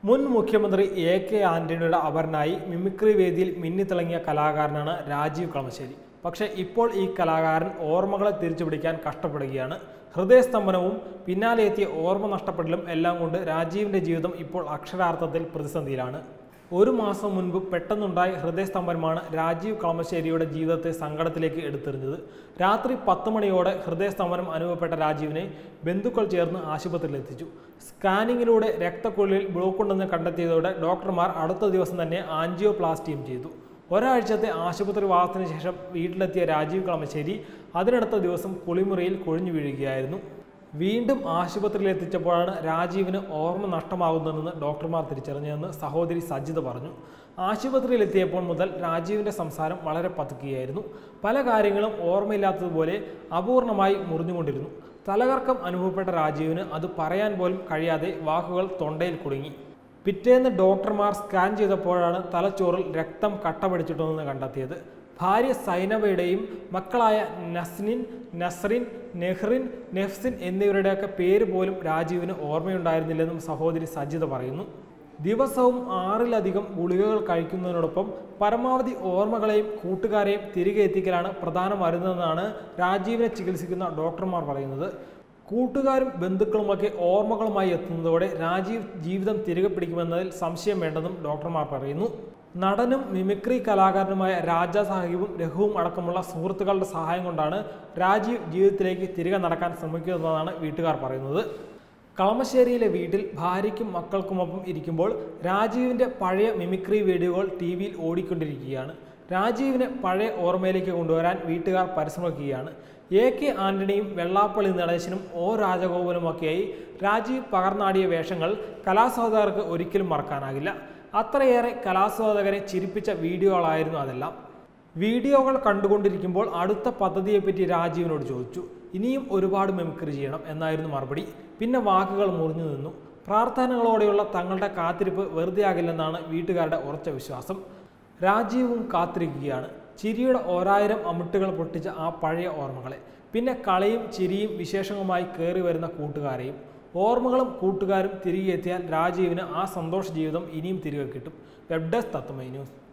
മുൻ മുഖ്യമന്ത്രി A K ആന്റണിയുടെ അപരനായി മിമിക്രി വേദിയിൽ മിന്നിത്തിളങ്ങിയ കലാകാരനാണ് രാജീവ് കളമശ്ശേരി പക്ഷേ ഇപ്പോൾ ഈ കലാകാരൻ ഓർമ്മകളെ തിരിച്ചുപിടിക്കാൻ കഷ്ടപ്പെടുകയാണ് ഹൃദയസ്തംഭനവും പിന്നാലെ എത്തിയ ഓർമ്മ നഷ്ടപ്പെടലും എല്ലാം കൊണ്ട് രാജീവിന്റെ ജീവിതം ഇപ്പോൾ അക്ഷരാർത്ഥത്തിൽ പ്രതിസന്ധിയിലാണ് ഒരു മാസം മുൻപ് പെട്ടെന്നുണ്ടായ ഹൃദയസ്തംഭനമാണ് രാജീവ് കളമശ്ശേരിയുടെ ജീവിതത്തെ സങ്കടത്തിലേക്ക് എടുത്തെറിഞ്ഞത് രാത്രി പത്ത് മണിയോടെ ഹൃദയസ്തംഭനം അനുഭവപ്പെട്ട രാജീവിനെ ബന്ധുക്കൾ ചേർന്ന് ആശുപത്രിയിൽ എത്തിച്ചു സ്കാനിങ്ങിലൂടെ രക്തക്കൊള്ളിൽ ബ്ലോക്കുണ്ടെന്ന് കണ്ടെത്തിയതോടെ ഡോക്ടർമാർ അടുത്ത ദിവസം തന്നെ ആൻജിയോപ്ലാസ്റ്റിയും ചെയ്തു ഒരാഴ്ചത്തെ ആശുപത്രി വാസത്തിന് ശേഷം വീട്ടിലെത്തിയ രാജീവ് കളമശ്ശേരി അതിനടുത്ത ദിവസം കുളിമുറിയിൽ കൊഴിഞ്ഞു വീഴുകയായിരുന്നു വീണ്ടും ആശുപത്രിയിൽ എത്തിച്ചപ്പോഴാണ് രാജീവിന് ഓർമ്മ നഷ്ടമാകുന്നതെന്ന് ഡോക്ടർമാർ തിരിച്ചറിഞ്ഞതെന്ന് സഹോദരി സജിത പറഞ്ഞു ആശുപത്രിയിൽ എത്തിയപ്പോൾ മുതൽ രാജീവിൻ്റെ സംസാരം വളരെ പതുക്കുകയായിരുന്നു പല കാര്യങ്ങളും ഓർമ്മയില്ലാത്തതുപോലെ അപൂർണമായി മുറിഞ്ഞുകൊണ്ടിരുന്നു തലകർക്കം അനുഭവപ്പെട്ട രാജീവിന് അത് പറയാൻ പോലും കഴിയാതെ വാക്കുകൾ തൊണ്ടയിൽ കുടുങ്ങി പിറ്റേന്ന് ഡോക്ടർമാർ സ്കാൻ ചെയ്തപ്പോഴാണ് തലച്ചോറിൽ രക്തം കട്ട പിടിച്ചിട്ടുണ്ടെന്ന് കണ്ടെത്തിയത് ഭാര്യ സൈനബയുടെയും മക്കളായ നസ്നിൻ നസ്രിൻ നെഹ്റിൻ നെഫ്സിൻ എന്നിവരുടെയൊക്കെ പേര് പോലും രാജീവിന് ഓർമ്മയുണ്ടായിരുന്നില്ലെന്നും സഹോദരി സജിത പറയുന്നു ദിവസവും ആറിലധികം ഗുളികകൾ കഴിക്കുന്നതിനോടൊപ്പം പരമാവധി ഓർമ്മകളെയും കൂട്ടുകാരെയും തിരികെ എത്തിക്കലാണ് പ്രധാന മരുന്നെന്നാണ് രാജീവിനെ ചികിത്സിക്കുന്ന ഡോക്ടർമാർ പറയുന്നത് കൂട്ടുകാരും ബന്ധുക്കളുമൊക്കെ ഓർമ്മകളുമായി എത്തുന്നതോടെ രാജീവ് ജീവിതം തിരികെ പിടിക്കുമെന്നതിൽ സംശയം വേണ്ടെന്നും ഡോക്ടർമാർ പറയുന്നു നടനും മിമിക്രി കലാകാരനുമായ രാജാ സാഹിബും രഘുവും അടക്കമുള്ള സുഹൃത്തുക്കളുടെ സഹായം കൊണ്ടാണ് രാജീവ് ജീവിതത്തിലേക്ക് തിരികെ നടക്കാൻ ശ്രമിക്കുന്നതെന്നാണ് വീട്ടുകാർ പറയുന്നത് കളമശ്ശേരിയിലെ വീട്ടിൽ ഭാര്യയ്ക്കും മക്കൾക്കുമൊപ്പം ഇരിക്കുമ്പോൾ രാജീവിൻ്റെ പഴയ മിമിക്രി വീഡിയോകൾ ടി വിയിൽ ഓടിക്കൊണ്ടിരിക്കുകയാണ് രാജീവിനെ പഴയ ഓർമ്മയിലേക്ക് കൊണ്ടുവരാൻ വീട്ടുകാർ പരിശ്രമിക്കുകയാണ് എ കെ ആന്റണിയും വെള്ളാപ്പള്ളി നടേശനും ഒ രാജഗോപാലുമൊക്കെയായി രാജീവ് പകർന്നാടിയ വേഷങ്ങൾ കലാസ്വാദകർക്ക് ഒരിക്കലും മറക്കാനാകില്ല അത്രയേറെ കലാസ്വാദകരെ ചിരിപ്പിച്ച വീഡിയോകളായിരുന്നു അതെല്ലാം വീഡിയോകൾ കണ്ടുകൊണ്ടിരിക്കുമ്പോൾ അടുത്ത പദ്ധതിയെപ്പറ്റി രാജീവിനോട് ചോദിച്ചു ഇനിയും ഒരുപാട് മെമിക്രി ചെയ്യണം എന്നായിരുന്നു മറുപടി പിന്നെ വാക്കുകൾ മുറിഞ്ഞു നിന്നു പ്രാർത്ഥനകളോടെയുള്ള തങ്ങളുടെ കാത്തിരിപ്പ് വെറുതെ ആകില്ലെന്നാണ് വീട്ടുകാരുടെ ഉറച്ച വിശ്വാസം രാജീവും കാത്തിരിക്കുകയാണ് ചിരിയുടെ ഓരായിരം അമിട്ടുകൾ പൊട്ടിച്ച ആ പഴയ ഓർമ്മകളെ പിന്നെ കളിയും ചിരിയും വിശേഷങ്ങളുമായി കയറി വരുന്ന കൂട്ടുകാരെയും ഓർമ്മകളും കൂട്ടുകാരും തിരികെ എത്തിയാൽ രാജീവിന് ആ സന്തോഷ ജീവിതം ഇനിയും തിരികെ കിട്ടും വെബ് ഡെസ്ക് തത്വമൈ ന്യൂസ്